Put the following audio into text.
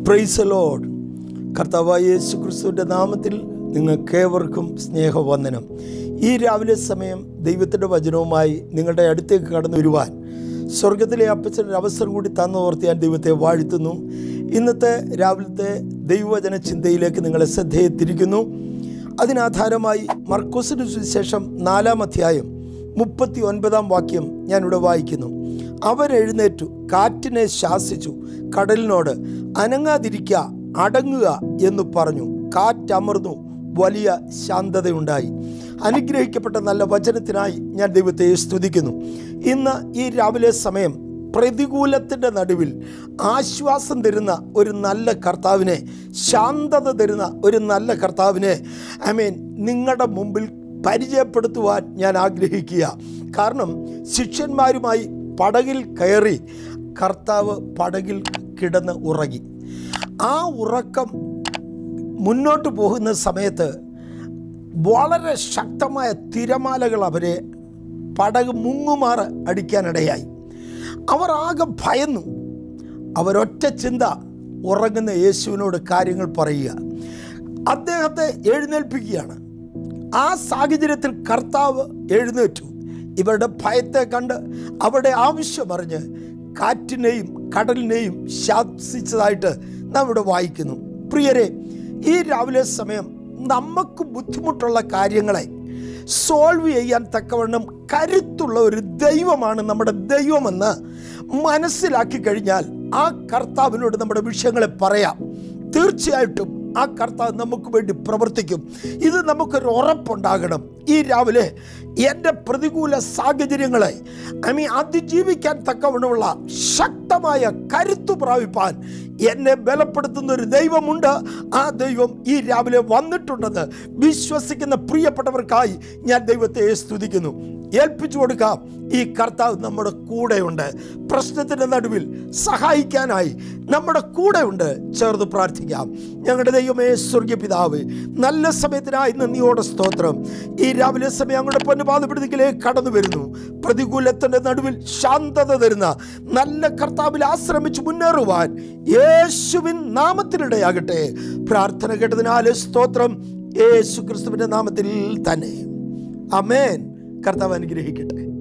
price load കർത്താവായ യേശു ക്രിസ്തുവിൻ്റെ നാമത്തിൽ നിങ്ങൾക്കേവർക്കും സ്നേഹവന്ദനം ഈ രാവിലെ സമയം ദൈവത്തിൻ്റെ വചനവുമായി നിങ്ങളുടെ അടുത്തേക്ക് കടന്നു വരുവാൻ സ്വർഗത്തിലെ അപ്പച്ചനൊരു അവസരം കൂടി തന്നു ഓർത്ത് ഞാൻ ദൈവത്തെ വാഴ്ത്തുന്നു ഇന്നത്തെ രാവിലത്തെ ദൈവവചന ചിന്തയിലേക്ക് നിങ്ങളെ ശ്രദ്ധയെ തിരിക്കുന്നു അതിനാധാരമായി മർക്കോസിന് സുവിശേഷം നാലാം അധ്യായം മുപ്പത്തി ഒൻപതാം വാക്യം ഞാനിവിടെ വായിക്കുന്നു അവരെഴുന്നേറ്റു കാറ്റിനെ ശാസിച്ചു കടലിനോട് അനങ്ങാതിരിക്കുക അടങ്ങുക എന്ന് പറഞ്ഞു കാറ്റമർന്നു വലിയ ശാന്തതയുണ്ടായി അനുഗ്രഹിക്കപ്പെട്ട നല്ല വചനത്തിനായി ഞാൻ ദൈവത്തെ സ്തുതിക്കുന്നു ഇന്ന് ഈ രാവിലെ സമയം പ്രതികൂലത്തിൻ്റെ നടുവിൽ ആശ്വാസം തരുന്ന ഒരു നല്ല കർത്താവിനെ ശാന്തത തരുന്ന ഒരു നല്ല കർത്താവിനെ ഐ മീൻ നിങ്ങളുടെ മുമ്പിൽ പരിചയപ്പെടുത്തുവാൻ ഞാൻ ആഗ്രഹിക്കുക കാരണം ശിഷ്യന്മാരുമായി പടകിൽ കയറി കർത്താവ് പടകിൽ കിടന്ന് ഉറങ്ങി ആ ഉറക്കം മുന്നോട്ട് പോകുന്ന സമയത്ത് വളരെ ശക്തമായ തിരമാലകൾ അവരെ പടക് മുങ്ങുമാറ് അടിക്കാനിടയായി അവർ ആകെ ഭയന്നു അവരൊറ്റ ചിന്ത ഉറങ്ങുന്ന യേശുവിനോട് കാര്യങ്ങൾ പറയുക അദ്ദേഹത്തെ എഴുന്നേൽപ്പിക്കുകയാണ് ആ സാഹചര്യത്തിൽ കർത്താവ് എഴുന്നേറ്റു ഇവരുടെ ഭയത്തെ കണ്ട് അവരുടെ ആവശ്യമറിഞ്ഞ് കാറ്റിനെയും കടലിനെയും ശാസിച്ചതായിട്ട് നാം ഇവിടെ വായിക്കുന്നു പ്രിയരെ ഈ രാവിലെ സമയം നമുക്ക് ബുദ്ധിമുട്ടുള്ള കാര്യങ്ങളെ സോൾവ് ചെയ്യാൻ തക്കവണ്ണം കരുത്തുള്ള ഒരു ദൈവമാണ് നമ്മുടെ ദൈവമെന്ന് മനസ്സിലാക്കി കഴിഞ്ഞാൽ ആ കർത്താവിനോട് നമ്മുടെ വിഷയങ്ങളെ പറയാം തീർച്ചയായിട്ടും ആ കർത്താവ് നമുക്ക് വേണ്ടി പ്രവർത്തിക്കും ഇത് നമുക്കൊരു ഉറപ്പുണ്ടാകണം ഈ രാവിലെ എൻ്റെ പ്രതികൂല സാഹചര്യങ്ങളെ ഐ മീൻ അതിജീവിക്കാൻ തക്കവണ്ണമുള്ള ശക്തമായ കരുത്തു പ്രാപിപ്പാൻ എന്നെ ബലപ്പെടുത്തുന്ന ഒരു ദൈവമുണ്ട് ആ ദൈവം ഈ രാവിലെ വന്നിട്ടുണ്ടെന്ന് വിശ്വസിക്കുന്ന പ്രിയപ്പെട്ടവർക്കായി ഞാൻ ദൈവത്തെ സ്തുതിക്കുന്നു ഏൽപ്പിച്ചു കൊടുക്കാം ഈ കർത്താവ് നമ്മുടെ കൂടെയുണ്ട് പ്രശ്നത്തിൻ്റെ നടുവിൽ സഹായിക്കാനായി നമ്മുടെ കൂടെയുണ്ട് ചേർന്ന് പ്രാർത്ഥിക്കാം ഞങ്ങളുടെ ദൈവമേ സ്വർഗീയ പിതാവ് നല്ല സമയത്തിനായി നന്ദിയോടെ സ്തോത്രം ഈ രാവിലെ സമയം ഞങ്ങളുടെ പൊന്നുപാതപ്പെടുത്തിലേക്ക് കടന്നു വരുന്നു പ്രതികൂലത്തിൻ്റെ നടുവിൽ ശാന്തത തരുന്ന നല്ല കർത്താവിൽ ആശ്രമിച്ച് മുന്നേറുവാൻ യേശുവിൻ നാമത്തിനിടയാകട്ടെ പ്രാർത്ഥന കേട്ടതിനാൽ സ്തോത്രം യേശു ക്രിസ്തുവിൻ്റെ നാമത്തിൽ തന്നെ അമേൻ കർത്താവ് അനുഗ്രഹിക്കട്ടെ